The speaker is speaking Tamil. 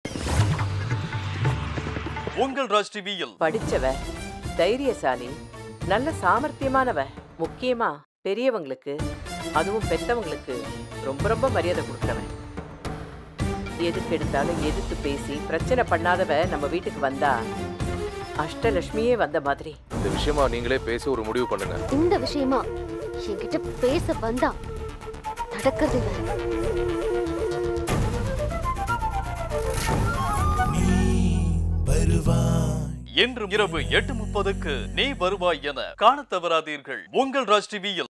உங்கள் ராஜ் டிவியில் படிச்சவ தைரியசாலி நல்ல சாமர்த்தியமானவ முக்கியமா பெரியவங்களுக்கு அதுவும் பெத்தவங்களுக்கு ரொம்ப ரொம்ப மரியாதை கொடுக்குறவன் எதுக்கு எடுத்தாலும் எதிர்த்து பேசி பிரச்சனை பண்ணாதவ நம்ம வீட்டுக்கு வந்தா அஷ்டலட்சுமியே வந்த மாதிரி இந்த விஷயமா நீங்களே பேசி ஒரு முடிவு பண்ணுங்க இந்த விஷயமா என்கிட்ட பேச வந்தா நடக்கிறது வேற இன்று இரவு எட்டு முப்பதுக்கு நீ வருவாய் என காணத் தவறாதீர்கள் உங்கள் ராஜ் டிவியில்